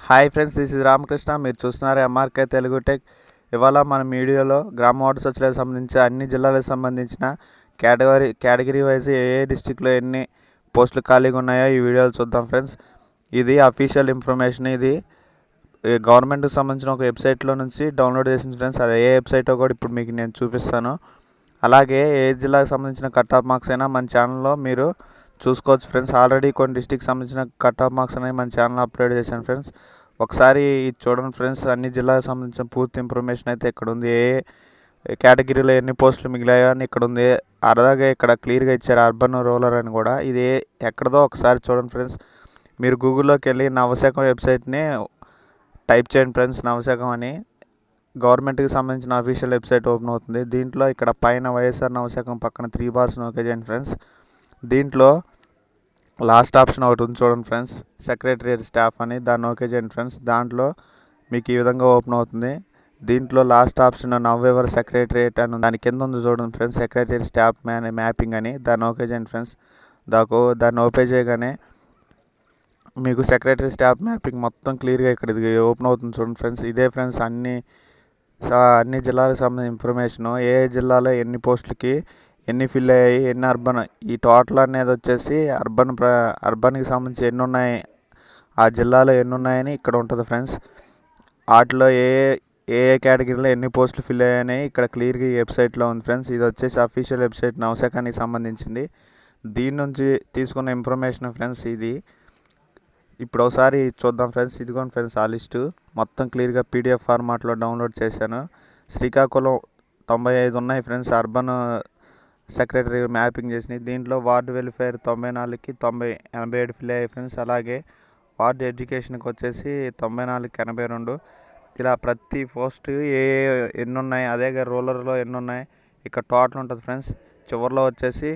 Hi friends this is Ramakrishna మీరు చూస్తున్నారు MRK Telugu tech ఇవాళ మన మీడియాలో గ్రామ వార్డు సచివాలయానికి సంబంధించి అన్ని జిల్లాలకు సంబంధించిన కేటగిరీ కేటగిరీ వైజ్ ఏ ఏ డిస్టిక్లో ఎన్ని పోస్టులు ఖాళీగా ఉన్నాయో ఈ వీడియోలో చూద్దాం ఫ్రెండ్స్ ఇది అఫీషియల్ ఇన్ఫర్మేషన్ ఇది గవర్నమెంట్కి సంబంధించిన ఒక వెబ్సైట్లో నుంచి డౌన్లోడ్ చేసిన ఫ్రెండ్స్ అది ఏ వెబ్సైటో కూడా ఇప్పుడు మీకు నేను చూపిస్తాను అలాగే ఏ జిల్లాకు సంబంధించిన కట్ ఆఫ్ మార్క్స్ అయినా మన ఛానల్లో మీరు చూసుకోవచ్చు ఫ్రెండ్స్ ఆల్రెడీ కొన్ని డిస్టిక్ సంబంధించిన కట్ ఆఫ్ మార్క్స్ అనేవి మన ఛానల్ అప్లోడ్ చేశాను ఫ్రెండ్స్ ఒకసారి ఇది చూడండి ఫ్రెండ్స్ అన్ని జిల్లాకు సంబంధించిన పూర్తి ఇన్ఫర్మేషన్ అయితే ఇక్కడ ఉంది ఏ ఏ కేటగిరీలో ఎన్ని పోస్టులు మిగిలాయో అని ఇక్కడ ఉంది అలాగే ఇక్కడ క్లియర్గా ఇచ్చారు అర్బన్ రూరల్ అని కూడా ఇది ఏ- ఎక్కడదో ఒకసారి చూడండి ఫ్రెండ్స్ మీరు గూగుల్లోకి వెళ్ళి నవశాఖం వెబ్సైట్ని టైప్ చేయండి ఫ్రెండ్స్ నవశాఖం అని గవర్నమెంట్కి సంబంధించిన అఫీషియల్ వెబ్సైట్ ఓపెన్ అవుతుంది దీంట్లో ఇక్కడ పైన వైఎస్ఆర్ నవశాఖం పక్కన త్రీ బార్స్ నోకే చేయండి ఫ్రెండ్స్ దీంట్లో లాస్ట్ ఆప్షన్ ఒకటి ఉంది చూడండి ఫ్రెండ్స్ సెక్రటరియట్ స్టాఫ్ అని దాన్ని ఓకే చేయండి ఫ్రెండ్స్ దాంట్లో మీకు ఈ విధంగా ఓపెన్ అవుతుంది దీంట్లో లాస్ట్ ఆప్షన్ నవ్వెవర్ సెక్రటరియట్ అని ఉంది. దాని కింద ఉంది చూడండి friends secretariat staff man mapping అని దాన్ని ఓకే చేయండి ఫ్రెండ్స్ దాకు దాన్ని ఓకే చేయగానే మీకు సెక్రటరీ స్టాఫ్ మ్యాపింగ్ మొత్తం క్లియర్గా ఇక్కడ ఇది ఓపెన్ అవుతుంది చూడండి ఫ్రెండ్స్ ఇదే ఫ్రెండ్స్ అన్ని స- అన్ని జిల్లాలకు సంబంధించిన ఇన్ఫర్మేషను ఏ ఏ జిల్లాలో ఎన్ని పోస్టులకి ఎన్ని ఫిల్ అయ్యాయి ఎన్ని అర్బన్ ఈ టోటల్ అనేది వచ్చేసి అర్బన్ ప్ర అర్బన్కి సంబంధించి ఎన్ని ఉన్నాయి ఆ జిల్లాలో ఎన్ని ఉన్నాయని ఇక్కడ ఉంటుంది ఫ్రెండ్స్ వాటిలో ఏ ఏ- ఏ ఏ కేటగిరీలో ఎన్ని పోస్టులు ఫిల్ అయ్యాయని ఇక్కడ క్లియర్గా ఈ వెబ్సైట్లో ఉంది ఫ్రెండ్స్ ఇది వచ్చేసి అఫీషియల్ వెబ్సైట్ నవశాఖానికి సంబంధించింది దీని నుంచి తీసుకున్న ఇన్ఫర్మేషన్ ఫ్రెండ్స్ ఇది ఇప్పుడు ఒకసారి చూద్దాం ఫ్రెండ్స్ ఇదిగోండి ఫ్రెండ్స్ ఆ లిస్టు మొత్తం క్లియర్గా పీడిఎఫ్ ఫార్మాట్లో డౌన్లోడ్ చేశాను శ్రీకాకుళం తొంభై ఐదు ఉన్నాయి ఫ్రెండ్స్ అర్బన్ సెక్రటరీ మ్యాపింగ్ చేసినాయి దీంట్లో వార్డు వెల్ఫేర్ తొంభై నాలుగుకి తొంభై ఎనభై ఏడు ఫిల్ అయ్యాయి ఫ్రెండ్స్ అలాగే వార్డు ఎడ్యుకేషన్కి వచ్చేసి తొంభై నాలుగుకి ఎనభై రెండు ఇలా ప్రతి పోస్ట్ ఏ ఏ- ఎన్ని ఉన్నాయి అదే రూలర్లో ఎన్ని ఉన్నాయి ఇక్కడ టోటల్ ఉంటుంది ఫ్రెండ్స్ చివరిలో వచ్చేసి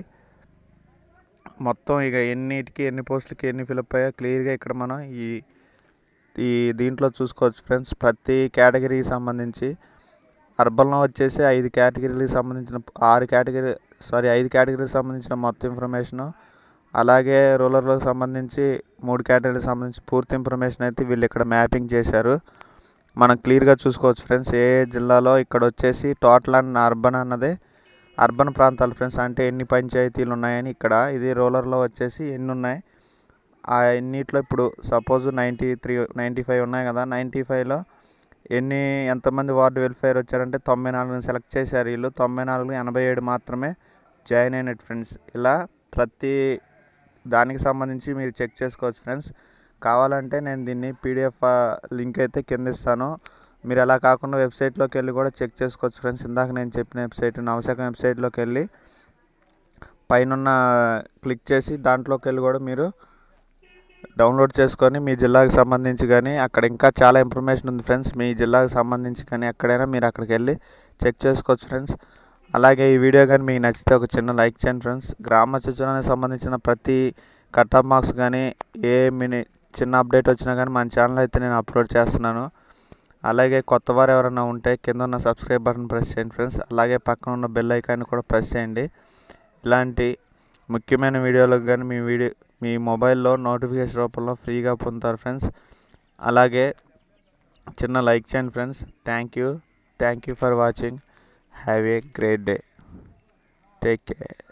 మొత్తం ఇక ఎన్నిటికి ఎన్ని పోస్టులకి ఎన్ని ఫిలప్ అయ్యాయో క్లియర్గా ఇక్కడ మనం ఈ ఈ దీంట్లో చూసుకోవచ్చు ఫ్రెండ్స్ ప్రతి కేటగిరీకి సంబంధించి అర్బన్లో వచ్చేసి ఐదు కేటగిరీలకు సంబంధించిన ఆరు కేటగిరీ సారీ ఐదు కేటగిరీకి సంబంధించిన మొత్తం ఇన్ఫర్మేషను అలాగే రూరల్కి సంబంధించి మూడు కేటగిరీలకు సంబంధించి పూర్తి ఇన్ఫర్మేషన్ అయితే వీళ్ళు ఇక్కడ మ్యాపింగ్ చేశారు మనం క్లియర్గా చూసుకోవచ్చు ఫ్రెండ్స్ ఏ ఏ జిల్లాలో ఇక్కడ వచ్చేసి టోటల్ అండ్ అర్బన్ అన్నది అర్బన్ ప్రాంతాలు ఫ్రెండ్స్ అంటే ఎన్ని పంచాయతీలు ఉన్నాయని ఇక్కడ ఇది రూరల్లో వచ్చేసి ఎన్ని ఉన్నాయి ఆ ఎన్నిట్లో ఇప్పుడు suppose ninety three ninety five ఉన్నాయి కదా నైంటీ ఫైవ్లో ఎన్ని ఎంతమంది వార్డు వెల్ఫేర్ వచ్చారంటే తొంభై నాలుగుని సెలెక్ట్ చేశారు వీళ్ళు తొంభై నాలుగు ఎనభై ఏడు మాత్రమే జాయిన్ అయినట్టు ఫ్రెండ్స్ ఇలా ప్రతి దానికి సంబంధించి మీరు చెక్ చేసుకోవచ్చు ఫ్రెండ్స్ కావాలంటే నేను దీన్ని పీడిఎఫ్ లింక్ అయితే కింద ఇస్తాను మీరు అలా కాకుండా వెబ్సైట్లోకి వెళ్ళి కూడా చెక్ చేసుకోవచ్చు ఫ్రెండ్స్ ఇందాక నేను చెప్పిన వెబ్సైట్ నవశాఖం వెబ్సైట్లోకి వెళ్ళి పైన క్లిక్ చేసి దాంట్లోకి వెళ్ళి కూడా మీరు డౌన్లోడ్ చేసుకొని మీ జిల్లాకు సంబంధించి కానీ అక్కడ ఇంకా చాలా ఇన్ఫర్మేషన్ ఉంది ఫ్రెండ్స్ మీ జిల్లాకు సంబంధించి కానీ ఎక్కడైనా మీరు అక్కడికి వెళ్ళి చెక్ చేసుకోవచ్చు ఫ్రెండ్స్ అలాగే ఈ వీడియో కానీ మీకు నచ్చితే ఒక చిన్న లైక్ చేయండి ఫ్రెండ్స్ గ్రామ సచివాలయానికి సంబంధించిన ప్రతి కట్ ఆఫ్ మార్క్స్ కానీ ఏ మినీ చిన్న అప్డేట్ వచ్చినా కానీ మన ఛానల్ అయితే నేను అప్లోడ్ చేస్తున్నాను అలాగే కొత్త వారు ఎవరైనా ఉంటే కింద ఉన్న సబ్స్క్రైబ్ బటన్ ప్రెస్ చేయండి ఫ్రెండ్స్ అలాగే పక్కన ఉన్న బెల్ ఐకాన్ కూడా ప్రెస్ చేయండి ఇలాంటి ముఖ్యమైన వీడియోలకు కానీ మీ వీడియో మీ మొబైల్లో నోటిఫికేషన్ రూపంలో ఫ్రీగా పొందుతారు ఫ్రెండ్స్ అలాగే చిన్న లైక్ చేయండి friends thank you thank you for watching have a great day take care